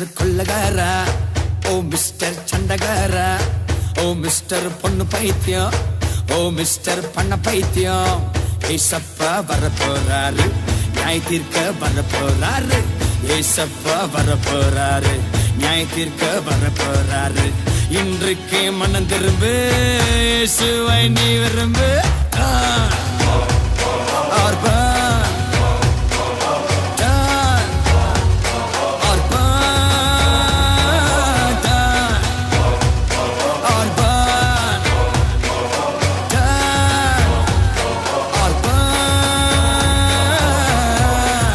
கொள்ளகாரா ஓ mister சண்டகாரா ஓ mister பொண்ணு பைத்தியம் ஓ mister பண்ண பைத்தியம் ஏசப்பா வர போறாரு நியாய தீர்க்க வர போறாரு ஏசப்பா வர போறாரு நியாய தீர்க்க வர போறாரு இன்றைக்கு மனம் திரும்பு இயேசுவை நீ விரும்பு ஆ. Or burn. Turn. Or burn. Turn. Or burn. Turn. Or burn.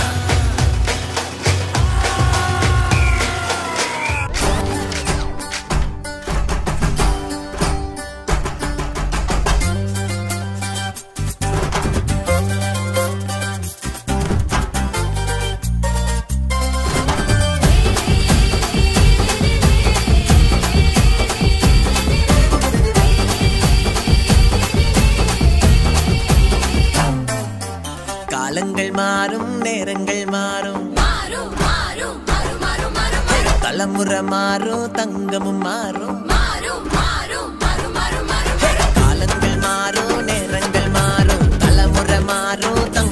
காலங்கள் மாறும் நேரங்கள் மாறும் மாறும் மாறும் மாறும் மாறும் மாறும் மாறும் தலைமுறை மாறும் தங்கமும் மாறும் மாறும் மாறும் மாறும் மாறும் மாறும் காலங்கள் மாறும் நேரங்கள் மாறும் தலைமுறை மாறும் தங்கம்